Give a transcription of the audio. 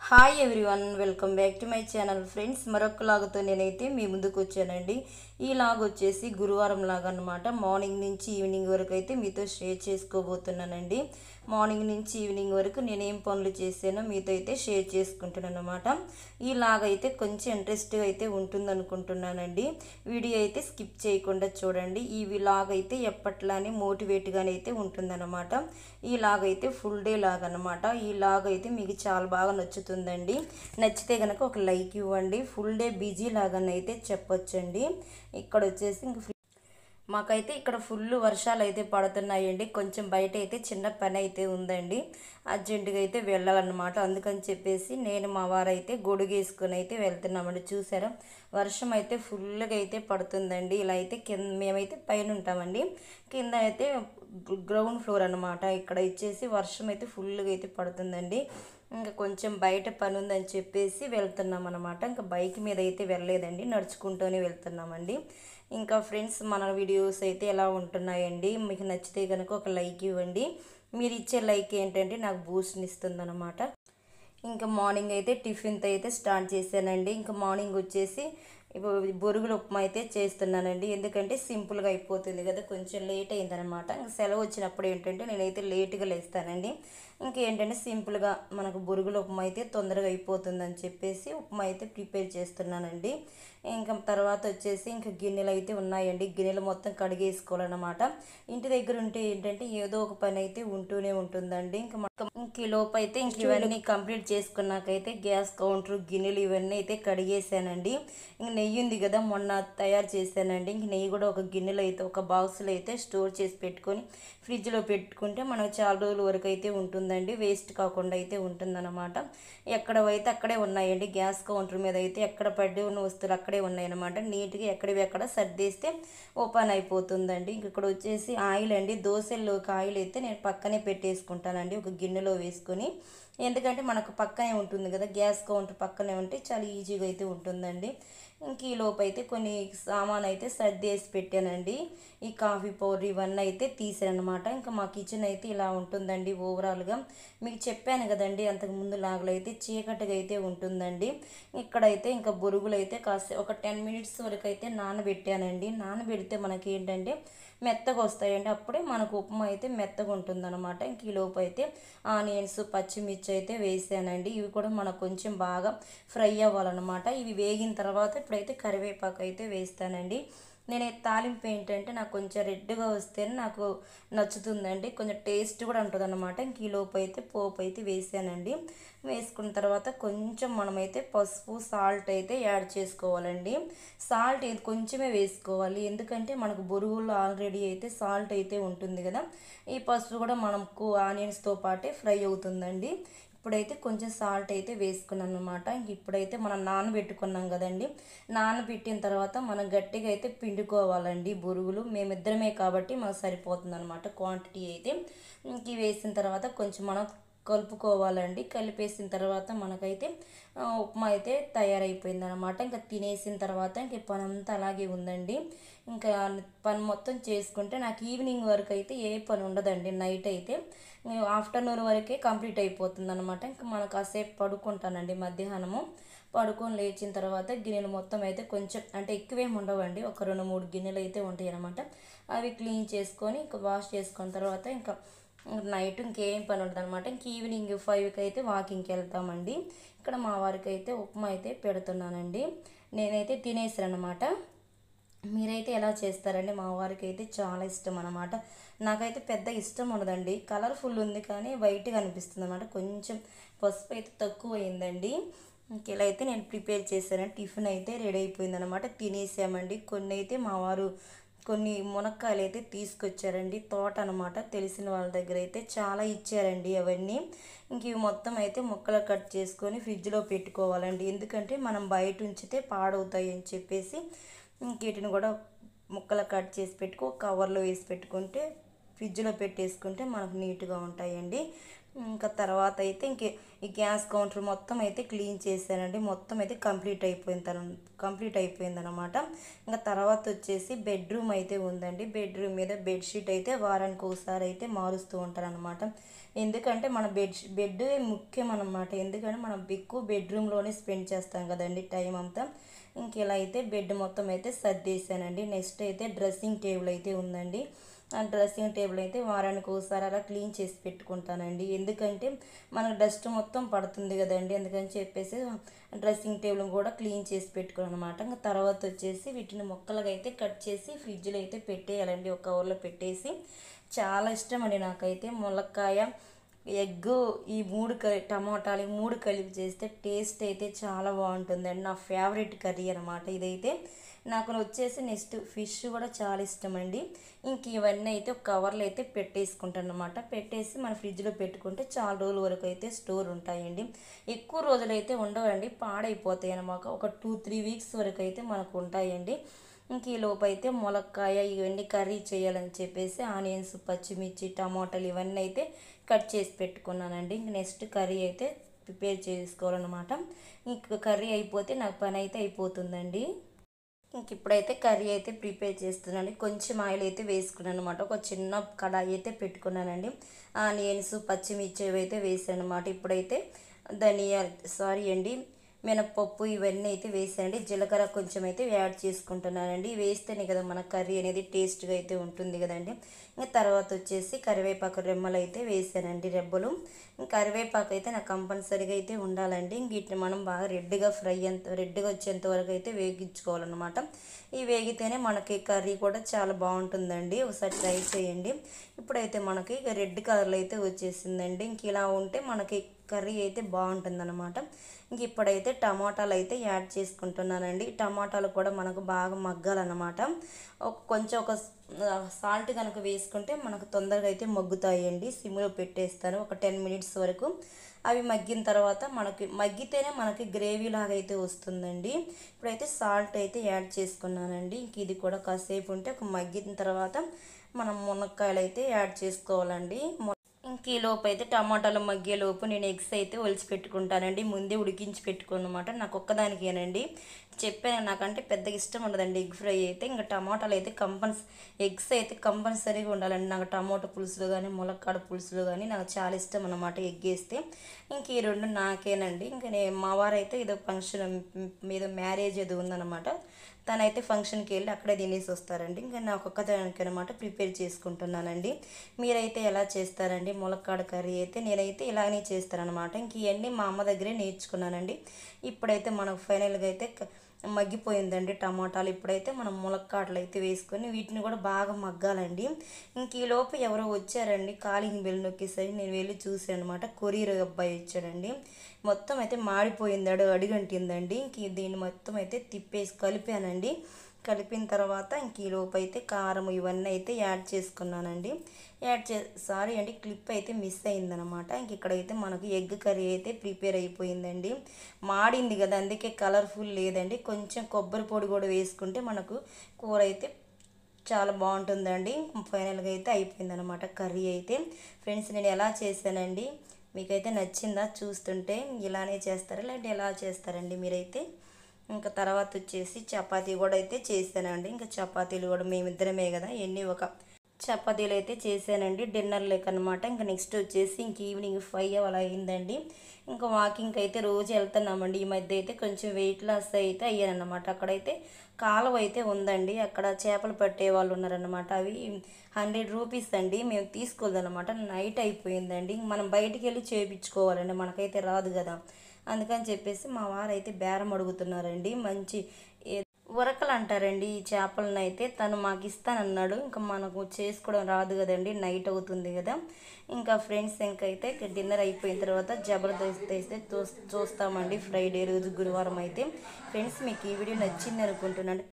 hi everyone welcome back to my channel friends మరొక లాగుతో నేనైతే మీ ముందుకు వచ్చానండి ఈ లాగ్ వచ్చేసి గురువారం లాగా అనమాట మార్నింగ్ నుంచి ఈవినింగ్ వరకు అయితే మీతో షేర్ చేసుకోబోతున్నానండి మార్నింగ్ నుంచి ఈవినింగ్ వరకు నేను ఏం పనులు చేశానో మీతో అయితే షేర్ చేసుకుంటున్నాను అనమాట ఈ లాగ్ అయితే కొంచెం ఇంట్రెస్ట్గా అయితే ఉంటుంది అనుకుంటున్నానండి వీడియో అయితే స్కిప్ చేయకుండా చూడండి ఈ లాగ్ అయితే ఎప్పట్లానే మోటివేట్గానే అయితే ఉంటుందన్నమాట ఈ లాగ్ అయితే ఫుల్ డే లాగ్ అనమాట ఈ లాగ్ అయితే మీకు చాలా బాగా నచ్చుతుందండి నచ్చితే కనుక ఒక లైక్ ఇవ్వండి ఫుల్ డే బిజీ లాగానైతే చెప్పొచ్చండి ఇక్కడ వచ్చేసి ఇంక ఫ్రీ- మాకైతే ఇక్కడ ఫుల్ వర్షాలు అయితే పడుతున్నాయండి కొంచెం బయట అయితే చిన్న పని అయితే ఉందండి అర్జెంటుగా అయితే వెళ్ళాలన్నమాట అందుకని చెప్పేసి నేను మా వారైతే గొడుగు వేసుకొని అయితే వెళ్తున్నామండి చూసారా వర్షం అయితే ఫుల్గా అయితే పడుతుందండి ఇలా అయితే కింద మేమైతే పైన ఉంటామండి కింద అయితే గ్రౌండ్ ఫ్లోర్ అనమాట ఇక్కడ ఇచ్చేసి వర్షం అయితే ఫుల్గా అయితే పడుతుందండి ఇంకా కొంచెం బయట పని ఉందని చెప్పేసి వెళ్తున్నాం అనమాట ఇంకా బైక్ మీద అయితే వెళ్ళలేదండి నడుచుకుంటూనే వెళ్తున్నామండి ఇంకా ఫ్రెండ్స్ మన వీడియోస్ అయితే ఎలా ఉంటున్నాయండి మీకు నచ్చితే కనుక ఒక లైక్ ఇవ్వండి మీరు ఇచ్చే లైక్ ఏంటంటే నాకు బూస్ట్ని ఇస్తుందన్నమాట ఇంకా మార్నింగ్ అయితే టిఫిన్తో అయితే స్టార్ట్ చేశానండి ఇంకా మార్నింగ్ వచ్చేసి ఇప్పుడు బొరుగుల ఉప్మా అయితే చేస్తున్నానండి ఎందుకంటే సింపుల్గా అయిపోతుంది కదా కొంచెం లేట్ అయిందనమాట ఇంకా సెలవు వచ్చినప్పుడు ఏంటంటే నేనైతే లేట్గా లేస్తానండి ఇంకేంటంటే సింపుల్గా మనకు బొరుగుల ఉప్మా అయితే తొందరగా అయిపోతుందని చెప్పేసి ఉప్మా అయితే ప్రిపేర్ చేస్తున్నానండి ఇంకా తర్వాత వచ్చేసి ఇంకా గిన్నెలు అయితే ఉన్నాయండి గిన్నెలు మొత్తం కడిగేసుకోవాలన్నమాట ఇంటి దగ్గర ఉంటే ఏంటంటే ఏదో ఒక పని అయితే ఉంటూనే ఉంటుందండి ఇంకా ఇంక ఈ లోపు అయితే ఇంక ఇవన్నీ కంప్లీట్ చేసుకున్నాకైతే గ్యాస్ కౌంటర్ గిన్నెలు ఇవన్నీ అయితే కడిగేసానండి ఇంక నెయ్యి ఉంది కదా మొన్న తయారు చేశానండి ఇంక నెయ్యి కూడా ఒక గిన్నెలో అయితే ఒక బాక్స్లో అయితే స్టోర్ చేసి పెట్టుకొని ఫ్రిడ్జ్లో పెట్టుకుంటే మనకు చాలా రోజుల వరకు అయితే ఉంటుందండి వేస్ట్ కాకుండా అయితే ఉంటుందన్నమాట ఎక్కడవైతే అక్కడే ఉన్నాయండి గ్యాస్ కౌంటర్ మీద అయితే ఎక్కడ పడి ఉన్న వస్తువులు అక్కడే ఉన్నాయన్నమాట నీట్గా ఎక్కడివి ఎక్కడ సర్దేస్తే ఓపెన్ అయిపోతుందండి ఇంక ఇక్కడ వచ్చేసి ఆయిల్ అండి దోశల్లోకి ఆయిల్ అయితే నేను పక్కనే పెట్టేసుకుంటానండి ఒక గిన్నెలో వేసుకొని ఎందుకంటే మనకు పక్కనే ఉంటుంది కదా గ్యాస్ కౌంటర్ పక్కనే ఉంటే చాలా ఈజీగా అయితే ఉంటుందండి ఇంక ఈ లోపు అయితే కొన్ని సామాన్ అయితే సర్దేసి పెట్టానండి ఈ కాఫీ పౌడర్ ఇవన్నీ అయితే తీసానమాట ఇంకా మా కిచెన్ అయితే ఇలా ఉంటుందండి ఓవరాల్గా మీకు చెప్పాను కదండి అంతకు ముందు లాగలు అయితే చీకటిగా అయితే ఉంటుందండి ఇక్కడైతే ఇంకా బొరుగులు అయితే కాస్త ఒక టెన్ మినిట్స్ వరకు అయితే నానబెట్టానండి నానబెడితే మనకి ఏంటంటే మెత్తగా వస్తాయండి అప్పుడే మనకు ఉప్మా అయితే మెత్తగా ఉంటుందన్నమాట ఇంక ఈ లోపు అయితే ఆనియన్స్ పచ్చిమిర్చి అయితే వేసానండి ఇవి కూడా మనకు కొంచెం బాగా ఫ్రై అవ్వాలన్నమాట ఇవి వేగిన తర్వాత ఇప్పుడైతే కరివేపాకు అయితే వేస్తానండి నేను తాలింపు ఏంటంటే నాకు కొంచెం రెడ్గా వస్తేనే నాకు నచ్చుతుందండి కొంచెం టేస్ట్ కూడా ఉంటుంది అనమాట ఇంక ఈ లోపు అయితే పోపు అయితే వేసానండి వేసుకున్న తర్వాత కొంచెం మనమైతే పసుపు సాల్ట్ అయితే యాడ్ చేసుకోవాలండి సాల్ట్ ఇది కొంచెమే వేసుకోవాలి ఎందుకంటే మనకు బొరుగులు ఆల్రెడీ అయితే సాల్ట్ అయితే ఉంటుంది కదా ఈ పసుపు కూడా మనకు ఆనియన్స్తో పాటే ఫ్రై అవుతుందండి ఇప్పుడైతే కొంచెం సాల్ట్ అయితే వేసుకున్నాను అనమాట ఇంక ఇప్పుడైతే మనం నానబెట్టుకున్నాం కదండి నానబెట్టిన తర్వాత మనం గట్టిగా అయితే పిండుకోవాలండి బురుగులు మేమిద్దరమే కాబట్టి మనకు సరిపోతుంది అనమాట క్వాంటిటీ అయితే ఇంక ఇవి వేసిన తర్వాత కొంచెం మనం కలుపుకోవాలండి కలిపేసిన తర్వాత మనకైతే ఆ, ఉప్మా అయితే తయారైపోయింది అనమాట ఇంకా తినేసిన తర్వాత ఇంక పని అంతా అలాగే ఉందండి ఇంకా పని మొత్తం చేసుకుంటే నాకు ఈవినింగ్ వరకు అయితే ఏ పని ఉండదండి నైట్ అయితే ఆఫ్టర్నూన్ వరకే కంప్లీట్ అయిపోతుంది అనమాట ఇంకా మనం కాసేపు పడుకుంటానండి మధ్యాహ్నము పడుకొని లేచిన తర్వాత గిన్నెలు మొత్తం అయితే కొంచెం అంటే ఎక్కువేమి ఉండవండి ఒక రెండు మూడు గిన్నెలు అయితే ఉంటాయి అనమాట అవి క్లీన్ చేసుకొని ఇంకా వాష్ చేసుకున్న తర్వాత ఇంకా నైట్ ఇంకేం పని ఉండదు అనమాట ఇంక ఈవినింగ్ ఫైవ్కి అయితే వాకింగ్కి వెళ్తామండి ఇక్కడ మా వారికి అయితే ఉప్మా అయితే పెడుతున్నానండి నేనైతే తినేసాను అనమాట మీరైతే ఎలా చేస్తారండి మా వారికి అయితే చాలా ఇష్టం అనమాట నాకైతే పెద్ద ఇష్టం ఉండదండి కలర్ఫుల్ ఉంది కానీ వైట్గా అనిపిస్తుంది అనమాట కొంచెం పసుపు అయితే తక్కువ అయిందండి ఇంక ఇలా అయితే నేను ప్రిపేర్ చేశాను టిఫిన్ అయితే రెడీ అయిపోయింది అనమాట తినేసామండి కొన్ని అయితే మా వారు కొన్ని మునక్కాయలు అయితే తీసుకొచ్చారండి తోట అనమాట తెలిసిన వాళ్ళ దగ్గర అయితే చాలా ఇచ్చారండి అవన్నీ ఇంక ఇవి మొత్తం అయితే ముక్కలు కట్ చేసుకొని ఫ్రిడ్జ్లో పెట్టుకోవాలండి ఎందుకంటే మనం బయట ఉంచితే పాడవుతాయి అని చెప్పేసి ఇంక వీటిని కూడా ముక్కలు కట్ చేసి పెట్టుకో కవర్లో వేసి పెట్టుకుంటే ఫ్రిడ్జ్లో పెట్టేసుకుంటే మనకు నీట్గా ఉంటాయండి ఇంకా తర్వాత అయితే ఇంక ఈ గ్యాస్ కౌంటర్ మొత్తం అయితే క్లీన్ చేశానండి మొత్తం అయితే కంప్లీట్ అయిపోయిన తర్వాత కంప్లీట్ అయిపోయింది అనమాట ఇంకా తర్వాత వచ్చేసి బెడ్రూమ్ అయితే ఉందండి బెడ్రూమ్ మీద బెడ్షీట్ అయితే వారానికి ఒకసారి అయితే మారుస్తూ ఉంటారు అనమాట ఎందుకంటే మన బెడ్ బెడ్ ముఖ్యం అనమాట ఎందుకంటే మనం ఎక్కువ బెడ్రూమ్లోనే స్పెండ్ చేస్తాం కదండి టైం అంతా ఇంక ఇలా అయితే బెడ్ మొత్తం అయితే సర్దేశానండి నెక్స్ట్ అయితే డ్రెస్సింగ్ టేబుల్ అయితే ఉందండి ఆ డ్రెస్సింగ్ టేబుల్ అయితే వారానికి ఒకసారి అలా క్లీన్ చేసి పెట్టుకుంటానండి ఎందుకంటే మనకు డస్ట్ మొత్తం పడుతుంది కదండి అందుకని చెప్పేసి డ్రెస్సింగ్ టేబుల్ కూడా క్లీన్ చేసి పెట్టుకున్నాను అనమాట ఇంకా తర్వాత వచ్చేసి వీటిని మొక్కలుగా అయితే కట్ చేసి ఫ్రిడ్జ్లో అయితే పెట్టేయాలండి ఒక కవర్లో పెట్టేసి చాలా ఇష్టం అండి నాకైతే ములక్కాయ ఎగ్ ఈ మూడు కర్రీ టమాటాలు ఈ మూడు కలిపి చేస్తే టేస్ట్ అయితే చాలా బాగుంటుందండి నా ఫేవరెట్ కర్రీ అనమాట ఇదైతే నాకు వచ్చేసి నెక్స్ట్ ఫిష్ కూడా చాలా ఇష్టం అండి ఇంక ఇవన్నీ అయితే ఒక కవర్లో అయితే పెట్టేసుకుంటాను అనమాట పెట్టేసి మన ఫ్రిడ్జ్లో పెట్టుకుంటే చాలా రోజుల వరకు అయితే స్టోర్ ఉంటాయండి ఎక్కువ రోజులు అయితే ఉండవండి పాడైపోతాయి అనమాట ఒక టూ త్రీ వీక్స్ వరకు అయితే మనకు ఉంటాయండి ఇంక ఈ లోపు అయితే ములక్కాయ ఇవన్నీ కర్రీ చేయాలని చెప్పేసి ఆనియన్స్ పచ్చిమిర్చి టమాటాలు ఇవన్నీ అయితే కట్ చేసి పెట్టుకున్నానండి ఇంక నెక్స్ట్ కర్రీ అయితే ప్రిపేర్ చేసుకోవాలన్నమాట ఇంక కర్రీ అయిపోతే నాకు పని అయితే అయిపోతుందండి ఇంక ఇప్పుడైతే కర్రీ అయితే ప్రిపేర్ చేస్తున్నాను కొంచెం ఆయిల్ అయితే వేసుకున్నాను అనమాట ఒక చిన్న కడాయి అయితే పెట్టుకున్నానండి ఆనియన్స్ పచ్చిమిర్చి అయితే వేసాను అనమాట ఇప్పుడైతే ధనియా సారీ అండి మినపప్పు ఇవన్నీ అయితే వేసానండి జీలకర్ర కొంచెం అయితే యాడ్ చేసుకుంటున్నానండి వేస్తేనే కదా మన కర్రీ అనేది టేస్ట్గా అయితే ఉంటుంది కదండి ఇంకా తర్వాత వచ్చేసి కరివేపాకు రెమ్మలు అయితే వేసానండి రెబ్బలు ఇంకా కరివేపాకు అయితే నాకు కంపల్సరీగా అయితే ఉండాలండి ఇంక వీటిని మనం బాగా రెడ్గా ఫ్రై అంత రెడ్గా వచ్చేంత వరకు అయితే వేగించుకోవాలన్నమాట ఈ వేగితేనే మనకి కర్రీ కూడా చాలా బాగుంటుందండి ఒకసారి ట్రై చేయండి ఇప్పుడైతే మనకి రెడ్ కలర్లో అయితే వచ్చేసిందండి ఇంక ఇలా ఉంటే మనకి కర్రీ అయితే బాగుంటుందన్నమాట ఇంక ఇప్పుడైతే టమాటాలు అయితే యాడ్ చేసుకుంటున్నానండి టమాటాలు కూడా మనకు బాగా మగ్గాలన్నమాట ఒక కొంచెం ఒక సాల్ట్ కనుక వేసుకుంటే మనకు తొందరగా అయితే మగ్గుతాయండి సిమ్లో పెట్టేస్తాను ఒక టెన్ మినిట్స్ వరకు అవి మగ్గిన తర్వాత మనకి మగ్గితేనే మనకి గ్రేవీ లాగా అయితే వస్తుందండి ఇప్పుడైతే సాల్ట్ అయితే యాడ్ చేసుకున్నానండి ఇంక ఇది కూడా కాసేపు ఉంటే ఒక మగ్గిన తర్వాత మనం మునక్కాయలు అయితే యాడ్ చేసుకోవాలండి ఇంక ఈ లోపు అయితే టమాటాలు మగ్గే లోపు నేను ఎగ్స్ అయితే ఒలిచి పెట్టుకుంటానండి ముందే ఉడికించి పెట్టుకున్నమాట నాకు ఒక్కదానికేనండి చెప్పాను నాకంటే పెద్దగా ఇష్టం ఉండదండి ఎగ్ ఫ్రై అయితే ఇంకా టమాటాలు అయితే కంపల్స్ ఎగ్స్ అయితే కంపల్సరీగా ఉండాలండి నాకు టమాటో పులుసులు కానీ ములక్కాడ పులుసులు కానీ నాకు చాలా ఇష్టం అన్నమాట ఎగ్ వేస్తే ఇంక ఈ రెండు నాకేనండి ఇంకా నేను మా వారైతే ఏదో ఫంక్షన్ మీద మ్యారేజ్ ఏదో ఉందన్నమాట తనైతే ఫంక్షన్కి వెళ్ళి అక్కడే తినేసి వస్తారండి ఇంకా నాకు ఒక్కదానికి అనమాట ప్రిపేర్ చేసుకుంటున్నానండి మీరైతే ఎలా చేస్తారండి ములక్కాడ కర్రీ అయితే నేనైతే ఇలానే చేస్తానన్నమాట ఇంక ఇవన్నీ మా అమ్మ దగ్గరే నేర్చుకున్నానండి ఇప్పుడైతే మనకు ఫైనల్గా అయితే మగ్గిపోయిందండి టమాటాలు ఇప్పుడైతే మనం ములక్కాడలు అయితే వేసుకొని వీటిని కూడా బాగా మగ్గాలండి ఇంక ఈ లోపు ఎవరో వచ్చారండి కాలింగ్ బెల్ నొక్కేసరికి నేను వెళ్ళి చూసాను అనమాట కొరియర్ అబ్బాయి వచ్చాడండి మొత్తం అయితే మాడిపోయింది అడుగు అడుగంటిందండి ఇంక దీన్ని మొత్తం అయితే తిప్పేసి కలిపానండి కలిపిన తర్వాత ఇంక ఈ లోపు అయితే కారం ఇవన్నీ అయితే యాడ్ చేసుకున్నానండి యాడ్ చే సారీ అండి క్లిప్ అయితే మిస్ అయిందనమాట ఇంక ఇక్కడైతే మనకు ఎగ్ కర్రీ అయితే ప్రిపేర్ అయిపోయిందండి మాడింది కదా అందుకే కలర్ఫుల్ లేదండి కొంచెం కొబ్బరి పొడి కూడా వేసుకుంటే మనకు కూర అయితే చాలా బాగుంటుందండి ఫైనల్గా అయితే అయిపోయిందనమాట కర్రీ అయితే ఫ్రెండ్స్ నేను ఎలా చేశానండి మీకైతే నచ్చిందా చూస్తుంటే ఇలానే చేస్తారా లేదంటే ఎలా చేస్తారండి మీరైతే ఇంకా తర్వాత వచ్చేసి చపాతీ కూడా అయితే చేశానండి ఇంకా చపాతీలు కూడా మేమిద్దరమే కదా ఎన్ని ఒక చపాతీలు అయితే చేశానండి డిన్నర్ లేక అనమాట ఇంకా నెక్స్ట్ వచ్చేసి ఇంక ఈవినింగ్ ఫైవ్ అలా అయిందండి ఇంకా వాకింగ్ అయితే రోజు వెళ్తున్నామండి ఈ మధ్య అయితే కొంచెం వెయిట్ లాస్ అయితే అయ్యానన్నమాట అక్కడైతే కాలువ అయితే ఉందండి అక్కడ చేపలు పట్టే వాళ్ళు ఉన్నారనమాట అవి హండ్రెడ్ రూపీస్ అండి మేము తీసుకోదన్నమాట నైట్ అయిపోయిందండి మనం బయటికి వెళ్ళి చేయించుకోవాలండి మనకైతే రాదు కదా అందుకని చెప్పేసి మా వారు అయితే బేరం అడుగుతున్నారండి మంచి ఏ- ఉరకలు అంటారండి ఈ చేపలను అయితే తను మాకు ఇస్తానన్నాడు ఇంకా మనకు చేసుకోవడం రాదు కదండి నైట్ అవుతుంది కదా ఇంకా ఫ్రెండ్స్ ఇంకైతే డిన్నర్ అయిపోయిన తర్వాత జబర్దస్త్ అయితే చూ చూస్తామండి ఫ్రైడే రోజు గురువారం అయితే ఫ్రెండ్స్ మీకు ఈ వీడియో నచ్చింది అనుకుంటున్నాను